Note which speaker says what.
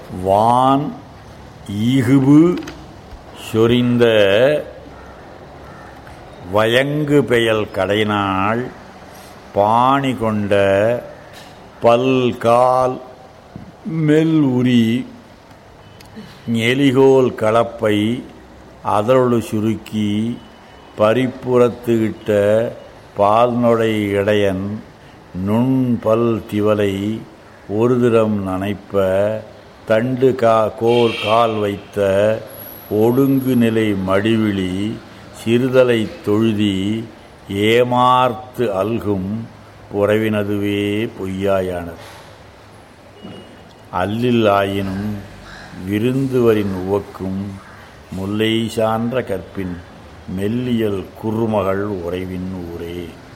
Speaker 1: வான் ஈகுபு சொரிந்த வயங்கு பெயல் கடைநாள் பாணி கொண்ட பல்கால் மெல் உரி எலிகோல் கலப்பை அதரொழு சுருக்கி பரிப்புறத்து இட்ட பால்நொடை இடையன் நுண் பல் திவலை ஒரு திறம் நனைப்ப தண்டு கா கோர் கால் வைத்த ஒடுங்கு நிலை மடிவிழி சிறுதலை தொழுதி ஏமார்த்து அல்கும் புறவினதுவே பொய்யாயானது அல்லில் ஆயினும் விருந்துவரின் உவக்கும் முல்லை சான்ற கற்பின் மெல்லியல் குறுமகள் உறைவின் ஊரே